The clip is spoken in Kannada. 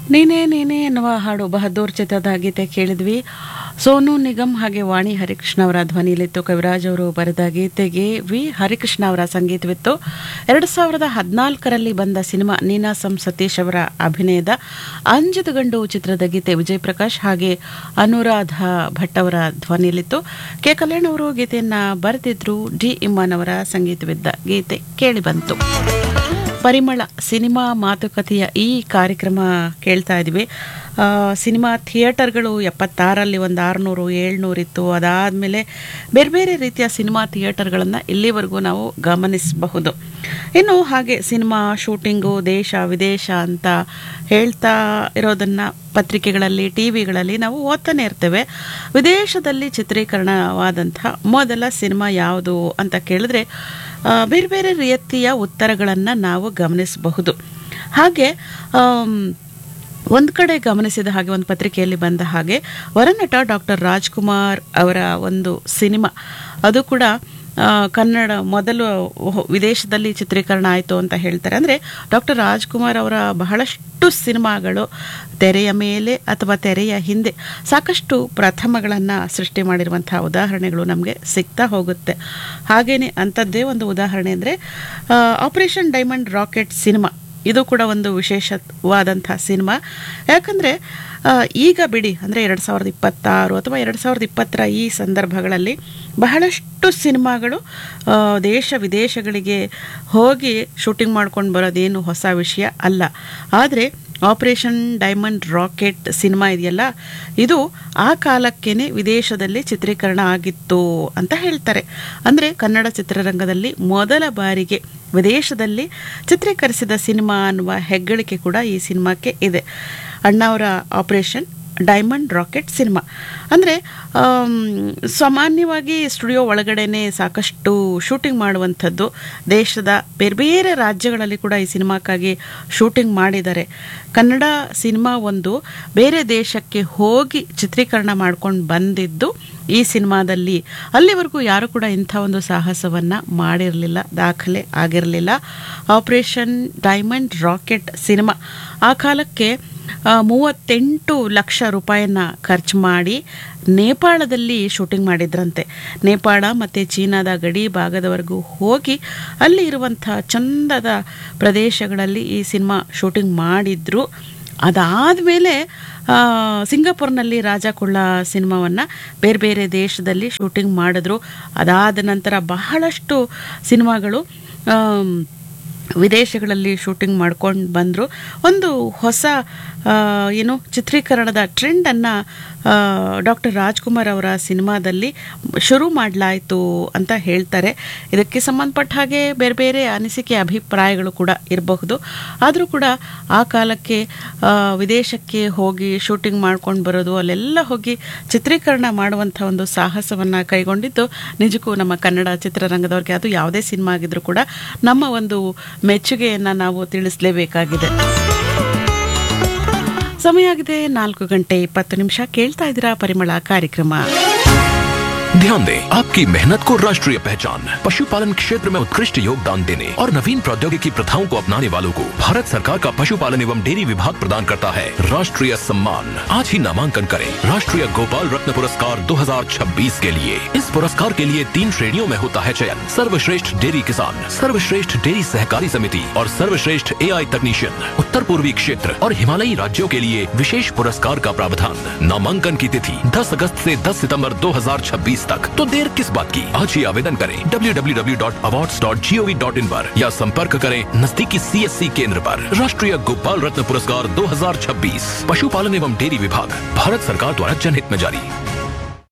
ನೀನೇ ನೀನೇ ಎನ್ನುವ ಹಾಡು ಬಹದ್ದೂರ್ ಚಿತ್ರದ ಗೀತೆ ಕೇಳಿದ್ವಿ ಸೋನು ನಿಗಮ್ ಹಾಗೆ ವಾಣಿ ಹರಿಕೃಷ್ಣ ಅವರ ಧ್ವನಿಯಲ್ಲಿತ್ತು ಕವಿರಾಜ್ ಅವರು ಬರೆದ ಗೀತೆಗೆ ವಿ ಹರಿಕೃಷ್ಣ ಅವರ ಸಂಗೀತವಿತ್ತು ಎರಡು ಸಾವಿರದ ಹದಿನಾಲ್ಕರಲ್ಲಿ ಬಂದ ಸಿನಿಮಾ ನೀನಾಸಂ ಸತೀಶ್ ಅವರ ಅಭಿನಯದ ಅಂಜದ ಗಂಡು ಚಿತ್ರದ ಗೀತೆ ವಿಜಯ್ ಪ್ರಕಾಶ್ ಹಾಗೆ ಅನುರಾಧ ಭಟ್ ಅವರ ಧ್ವನಿಯಲ್ಲಿತ್ತು ಕೆ ಕಲ್ಯಾಣ್ ಅವರು ಗೀತೆಯನ್ನ ಬರೆದಿದ್ರು ಡಿ ಇಮ್ಮಾನ್ ಅವರ ಸಂಗೀತವಿದ್ದ ಗೀತೆ ಕೇಳಿಬಂತು ಪರಿಮಳ ಸಿನಿಮಾ ಮಾತುಕತೆಯ ಈ ಕಾರ್ಯಕ್ರಮ ಕೇಳ್ತಾ ಇದ್ವಿ ಆ, ಸಿನಿಮಾ ಥಿಯೇಟರ್ಗಳು ಎಪ್ಪತ್ತಾರಲ್ಲಿ ಒಂದು ಆರುನೂರು ಏಳ್ನೂರು ಇತ್ತು ಅದಾದಮೇಲೆ ಬೇರೆ ಬೇರೆ ರೀತಿಯ ಸಿನಿಮಾ ಥಿಯೇಟರ್ಗಳನ್ನು ಇಲ್ಲಿವರೆಗೂ ನಾವು ಗಮನಿಸಬಹುದು ಇನ್ನು ಹಾಗೆ ಸಿನಿಮಾ ಶೂಟಿಂಗು ದೇಶ ವಿದೇಶ ಅಂತ ಹೇಳ್ತಾ ಇರೋದನ್ನು ಪತ್ರಿಕೆಗಳಲ್ಲಿ ಟಿ ವಿಗಳಲ್ಲಿ ನಾವು ಓದ್ತಾನೆ ಇರ್ತೇವೆ ವಿದೇಶದಲ್ಲಿ ಚಿತ್ರೀಕರಣವಾದಂಥ ಮೊದಲ ಸಿನಿಮಾ ಯಾವುದು ಅಂತ ಕೇಳಿದ್ರೆ ಆ, ಬೇರೆ ಬೇರೆ ರೀತಿಯ ಉತ್ತರಗಳನ್ನು ನಾವು ಗಮನಿಸಬಹುದು ಹಾಗೆ ಆಮ್, ಒಂದು ಕಡೆ ಗಮನಿಸಿದ ಹಾಗೆ ಒಂದು ಪತ್ರಿಕೆಯಲ್ಲಿ ಬಂದ ಹಾಗೆ ವರನಟ ಡಾಕ್ಟರ್ ರಾಜ್ಕುಮಾರ್ ಅವರ ಒಂದು ಸಿನಿಮಾ ಅದು ಕೂಡ ಆ, ಕನ್ನಡ ಮೊದಲು ಹೊ- ವಿದೇಶದಲ್ಲಿ ಚಿತ್ರೀಕರಣ ಆಯಿತು ಅಂತ ಹೇಳ್ತಾರೆ ಅಂದರೆ ಡಾಕ್ಟರ್ ರಾಜ್ಕುಮಾರ್ ಅವರ ಬಹಳಷ್ಟು ಸಿನಿಮಾಗಳು ತೆರೆಯ ಮೇಲೆ ಅಥವಾ ತೆರೆಯ ಹಿಂದೆ ಸಾಕಷ್ಟು ಪ್ರಥಮಗಳನ್ನು ಸೃಷ್ಟಿ ಮಾಡಿರುವಂತಹ ಉದಾಹರಣೆಗಳು ನಮಗೆ ಸಿಗ್ತಾ ಹೋಗುತ್ತೆ ಹಾಗೇನೆ ಅಂಥದ್ದೇ ಒಂದು ಉದಾಹರಣೆ ಅಂದರೆ ಆಪರೇಷನ್ ಡೈಮಂಡ್ ರಾಕೆಟ್ ಸಿನಿಮಾ ಇದು ಕೂಡ ಒಂದು ವಿಶೇಷವಾದಂಥ ಸಿನಿಮಾ ಯಾಕಂದರೆ ಈಗ ಬಿಡಿ ಅಂದರೆ ಎರಡು ಸಾವಿರದ ಇಪ್ಪತ್ತಾರು ಅಥವಾ ಎರಡು ಸಾವಿರದ ಇಪ್ಪತ್ತರ ಈ ಸಂದರ್ಭಗಳಲ್ಲಿ ಬಹಳಷ್ಟು ಸಿನಿಮಾಗಳು ಆ, ದೇಶ ವಿದೇಶಗಳಿಗೆ ಹೋಗಿ ಶೂಟಿಂಗ್ ಮಾಡ್ಕೊಂಡು ಬರೋದೇನು ಹೊಸ ವಿಷಯ ಅಲ್ಲ ಆದರೆ ಆಪರೇಷನ್ ಡೈಮಂಡ್ ರಾಕೆಟ್ ಸಿನಿಮಾ ಇದೆಯಲ್ಲ ಇದು ಆ ಕಾಲಕ್ಕೇನೆ ವಿದೇಶದಲ್ಲಿ ಚಿತ್ರೀಕರಣ ಆಗಿತ್ತು ಅಂತ ಹೇಳ್ತಾರೆ ಅಂದರೆ ಕನ್ನಡ ಚಿತ್ರರಂಗದಲ್ಲಿ ಮೊದಲ ಬಾರಿಗೆ ವಿದೇಶದಲ್ಲಿ ಚಿತ್ರೀಕರಿಸಿದ ಸಿನಿಮಾ ಅನ್ನುವ ಹೆಗ್ಗಳಿಕೆ ಕೂಡ ಈ ಸಿನಿಮಾಕ್ಕೆ ಇದೆ ಅಣ್ಣವರ ಆಪರೇಷನ್ ಡೈಮಂಡ್ ರಾಕೆಟ್ ಸಿನಿಮಾ ಅಂದರೆ ಸಾಮಾನ್ಯವಾಗಿ ಸ್ಟುಡಿಯೋ ಒಳಗಡೆನೆ ಸಾಕಷ್ಟು ಶೂಟಿಂಗ್ ಮಾಡುವಂಥದ್ದು ದೇಶದ ಬೇರೆ ಬೇರೆ ರಾಜ್ಯಗಳಲ್ಲಿ ಕೂಡ ಈ ಸಿನಿಮಾಕ್ಕಾಗಿ ಶೂಟಿಂಗ್ ಮಾಡಿದ್ದಾರೆ ಕನ್ನಡ ಸಿನಿಮಾ ಒಂದು ಬೇರೆ ದೇಶಕ್ಕೆ ಹೋಗಿ ಚಿತ್ರೀಕರಣ ಮಾಡ್ಕೊಂಡು ಬಂದಿದ್ದು ಈ ಸಿನಿಮಾದಲ್ಲಿ ಅಲ್ಲಿವರೆಗೂ ಯಾರು ಕೂಡ ಇಂಥ ಒಂದು ಸಾಹಸವನ್ನು ಮಾಡಿರಲಿಲ್ಲ ದಾಖಲೆ ಆಗಿರಲಿಲ್ಲ ಆಪರೇಷನ್ ಡೈಮಂಡ್ ರಾಕೆಟ್ ಸಿನಿಮಾ ಆ ಕಾಲಕ್ಕೆ ಆ, ಮೂವತ್ತೆಂಟು ಲಕ್ಷ ರೂಪಾಯಿಯನ್ನ ಖರ್ಚು ಮಾಡಿ ನೇಪಾಳದಲ್ಲಿ ಶೂಟಿಂಗ್ ಮಾಡಿದ್ರಂತೆ ನೇಪಾಳ ಮತ್ತು ಚೀನಾದ ಗಡಿ ಭಾಗದವರೆಗೂ ಹೋಗಿ ಅಲ್ಲಿ ಇರುವಂಥ ಚಂದದ ಪ್ರದೇಶಗಳಲ್ಲಿ ಈ ಸಿನಿಮಾ ಶೂಟಿಂಗ್ ಮಾಡಿದ್ರು ಅದಾದಮೇಲೆ ಸಿಂಗಾಪುರ್ನಲ್ಲಿ ರಾಜ ಕುಳ್ಳ ಸಿನಿಮಾವನ್ನು ಬೇರೆ ಬೇರೆ ದೇಶದಲ್ಲಿ ಶೂಟಿಂಗ್ ಮಾಡಿದ್ರು ಅದಾದ ನಂತರ ಬಹಳಷ್ಟು ಸಿನಿಮಾಗಳು ಆಮ್, ವಿದೇಶಗಳಲ್ಲಿ ಶೂಟಿಂಗ್ ಮಾಡ್ಕೊಂಡು ಬಂದರು ಒಂದು ಹೊಸ ಆ, ಏನು ಚಿತ್ರೀಕರಣದ ಟ್ರೆಂಡನ್ನು ಡಾಕ್ಟರ್ ರಾಜ್ಕುಮಾರ್ ಅವರ ಸಿನಿಮಾದಲ್ಲಿ ಶುರು ಮಾಡಲಾಯಿತು ಅಂತ ಹೇಳ್ತಾರೆ ಇದಕ್ಕೆ ಸಂಬಂಧಪಟ್ಟ ಹಾಗೆ ಬೇರೆ ಬೇರೆ ಅನಿಸಿಕೆ ಅಭಿಪ್ರಾಯಗಳು ಕೂಡ ಇರಬಹುದು ಆದರೂ ಕೂಡ ಆ ಕಾಲಕ್ಕೆ ಆ, ವಿದೇಶಕ್ಕೆ ಹೋಗಿ ಶೂಟಿಂಗ್ ಮಾಡ್ಕೊಂಡು ಬರೋದು ಅಲ್ಲೆಲ್ಲ ಹೋಗಿ ಚಿತ್ರೀಕರಣ ಮಾಡುವಂಥ ಒಂದು ಸಾಹಸವನ್ನು ಕೈಗೊಂಡಿದ್ದು ನಿಜಕ್ಕೂ ನಮ್ಮ ಕನ್ನಡ ಚಿತ್ರರಂಗದವ್ರಿಗೆ ಅದು ಯಾವುದೇ ಸಿನಿಮಾ ಆಗಿದ್ರೂ ಕೂಡ ನಮ್ಮ ಒಂದು ಮೆಚ್ಚುಗೆಯನ್ನು ನಾವು ತಿಳಿಸಲೇಬೇಕಾಗಿದೆ ಸಮಯ ಆಗಿದೆ ನಾಲ್ಕು ಗಂಟೆ ಇಪ್ಪತ್ತು ನಿಮಿಷ ಕೇಳ್ತಾ ಇದ್ದೀರಾ ಪರಿಮಳ ಕಾರ್ಯಕ್ರಮ ध्यान दें आपकी मेहनत को राष्ट्रीय पहचान पशुपालन क्षेत्र में उत्कृष्ट योगदान देने और नवीन प्रौद्योगिकी प्रथाओं को अपनाने वालों को भारत सरकार का पशुपालन एवं डेयरी विभाग प्रदान करता है राष्ट्रीय सम्मान आज ही नामांकन करें राष्ट्रीय गोपाल रत्न पुरस्कार 2026 के लिए इस पुरस्कार के लिए तीन श्रेणियों में होता है चयन सर्वश्रेष्ठ डेयरी किसान सर्वश्रेष्ठ डेयरी सहकारी समिति और सर्वश्रेष्ठ एआई तकनीशियन उत्तर पूर्वी क्षेत्र और हिमालयी राज्यों के लिए विशेष पुरस्कार का प्रावधान नामांकन की तिथि 10 अगस्त से 10 सितंबर 2026 तक तो देर किस बात की आज ही आवेदन करें www.awards.gov.in पर या संपर्क करें नजदीकी सीएससी केंद्र पर राष्ट्रीय गोपाल रत्न पुरस्कार 2026 पशुपालन एवं डेयरी विभाग भारत सरकार द्वारा जनहित में जारी